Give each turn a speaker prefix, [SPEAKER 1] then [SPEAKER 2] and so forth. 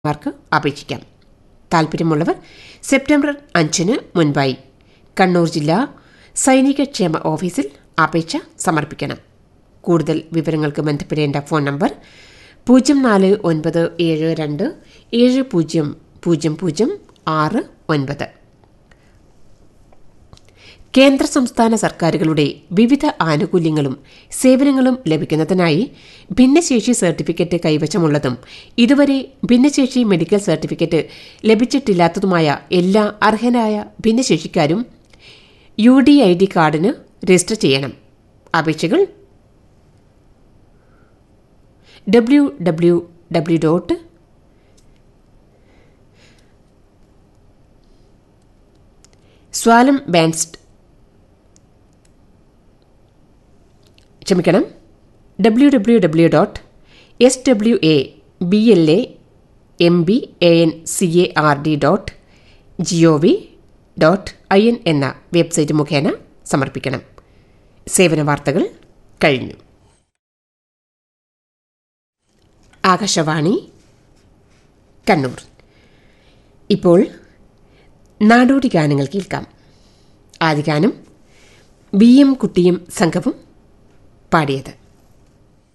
[SPEAKER 1] mark അപേക്ഷിക്കാം താൽപ്പര്യമുള്ളവർ September അഞ്ചിന് മുൻപായി കണ്ണൂർ ജില്ലാ സൈനിക ക്ഷേമ ഓഫീസിൽ അപേക്ഷ സമർപ്പിക്കണം കൂടുതൽ വിവരങ്ങൾക്ക് ബന്ധപ്പെടേണ്ട ഫോൺ നമ്പർ പൂജ്യം നാല് ഒൻപത് ഏഴ് രണ്ട് ഏഴ് പൂജ്യം പൂജ്യം പൂജ്യം ആറ് ഒൻപത് കേന്ദ്ര സംസ്ഥാന സർക്കാരുകളുടെ വിവിധ ആനുകൂല്യങ്ങളും സേവനങ്ങളും ലഭിക്കുന്നതിനായി ഭിന്നശേഷി സർട്ടിഫിക്കറ്റ് കൈവശമുള്ളതും ഇതുവരെ ഭിന്നശേഷി മെഡിക്കൽ സർട്ടിഫിക്കറ്റ് ലഭിച്ചിട്ടില്ലാത്തതുമായ എല്ലാ അർഹനായ ഭിന്നശേഷിക്കാരും യു ഡി ഐ ഡി കാർഡിന് രജിസ്റ്റർ ചെയ്യണം അപേക്ഷകൾ ഡബ്ല്യു ഡബ്ല്യു ഡബ്ല്യു ഡോട്ട് സ്വാലം ബാൻസ്റ്റ് ക്ഷമിക്കണം W W W dot S W A B L A M B A N C A R D dot G O V dot I N എന്ന website മുഖേന സമർപ്പിക്കണം സേവന വാർത്തകൾ കഴിഞ്ഞു ആകാശവാണി കണ്ണൂർ ഇപ്പോൾ നാടോടി ഗാനങ്ങൾ കേൾക്കാം ആദ്യ ഗാനം ബി എം കുട്ടിയും സംഘവും പാടിയത്